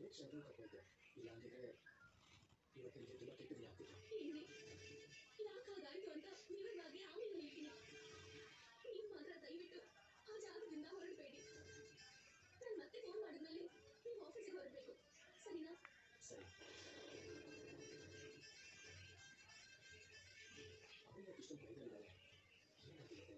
ನಿರೀಕ್ಷೆ ಆದರೂ ತಪ್ಪೈತೆ ಇಲ್ಲ ಅಂದಿದ್ರೆ ಇವತ್ತು ನಿಮಗೆ ತುಂಬ ಕೆಟ್ಟದ್ದು ಆಗ್ತಿತ್ತು ಹೇಳಿ ಯಾಕೆ ಹಾಗಾಯ್ತು ಅಂತ ವಿವರವಾಗಿ ಆಮೇಲೆ ಹೇಳ್ತೀನಿ ನೀವು ಮಾತ್ರ ದಯವಿಟ್ಟು ಆ ಜಾಗದಿಂದ ಹೊರಡಬೇಡಿ ನಾನು ಮತ್ತೆ ಫೋನ್ ಮಾಡಿದ್ಮೇಲೆ ನೀವು ಆಫೀಸಿಗೆ ಹೊರಡಬೇಕು ಸರಿನಾ ಸರಿ ಅವಳು ಯಾಕೆ ಇಷ್ಟೊಂದು ಭಯದಲ್ಲಿದ್ದಾಳೆ ಏನಾಗಿದೆ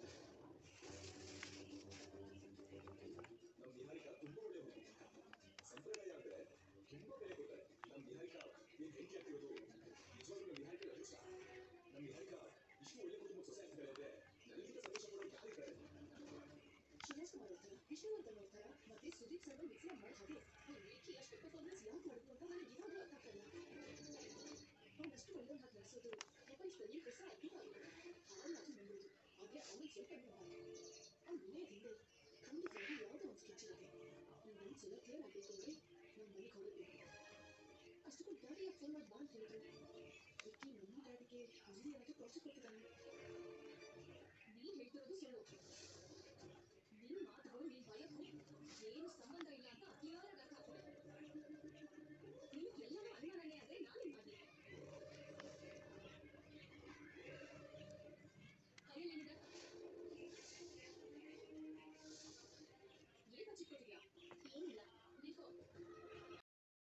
ನಮ್ಮ ನಿಹಾರಿಕಾ ತುಂಬಾ ಒಳ್ಳೆ ಹುಡುಗಿ ಸಂಪ್ರದಾಯ ಅಂದ್ರೆ ತುಂಬಾ ಬೆಲೆ ಕೊಡ್ತಾರೆ ನಮ್ಮ ನಿಹಾರಿಕಾ ಏನ್ ಹೆಂಡತಿ ಆಗ್ತಿರೋದು ನಿಜವಾಗ್ಲೂ ನಮ್ಮ ನಿಹಾರಿಕಾ ಅದೃಷ್ಟ ನಮ್ಮ ನಿಹಾರಿಕಾ ಇಷ್ಟು ಒಳ್ಳೆ ಕುಟುಂಬದ ಸೊಸೆ ಆಗ್ತಿದ್ದಾರೆ ಅಂದ್ರೆ ನನಗಿಂತ ಸಂತೋಷ ಪಡೋರು ಯಾರಿದ್ದಾರೆ ಶಿವಕುಮಾರ್ ಅವ್ರ ವಿಷ್ಣುವರ್ಧನ್ ಅವ್ರ ಥರ ಮತ್ತೆ ಸುದೀಪ್ ಸರ್ವ ಮಿಕ್ಸ್ ಮಾಡೋ ಹಾಗೆ ಅವ್ರು ಏಕೆ ಅಷ್ಟು ಪರ್ಫಾರ್ಮೆನ್ಸ್ ಯಾಕೆ ಮಾಡಿದ್ರು ಅಂತ ನನಗೆ ಇವಾಗಲೂ ಅರ್ಥ ಆಗ್ತಾ ಇಲ್ಲ ಅವ್ನಷ್ಟು ಒಳ್ಳೆ ಹಾಗೆ ನಡೆಸೋದು ಪ್ರಪಂಚದಲ್ಲಿ ಹೊಸ ಅದ್ಭುತ ಆಗಿದೆ ಹಾಗೆ ಅದು ನಂಬೋದು ಆದ್ರೆ ಅವನಿಗೆ ಸ್ವಲ್ಪ ಅವ್ನು ಮನೆಯ ಹಿಂದೆ ಖಂಡಿತವಾಗಿ ಯಾವುದೋ ಒಂದು ಸ್ಕೆಚ್ ಇರುತ್ತೆ ನನ್ನ ಮನಸ್ಸೆಲ್ಲ ಕ್ಲಿಯರ್ ಆಗಬೇಕು ಅಂದ್ರೆ ನಮ್ಮ ಮನೆಗೆ ಹೋಗಬೇಕು ಅಷ್ಟಕ್ಕೂ ಡ್ಯಾಡಿ ಫೋನ್ ಮಾಡಿ ಬಾ ಅಂತ ಹೇಳಿದ್ರು ವಿಕ್ಕಿ ನಮ್ಮ ಡ್ಯಾಡಿಗೆ ಅಲ್ಲಿ ಏನಾದರೂ ಪ್ರಾಜೆಕ್ಟ್ ಕೊಟ್ಟಿದ್ದಾನೆ ನೀನ್ ಹೇಳ್ತಿರೋದು ಸುಳ್ಳು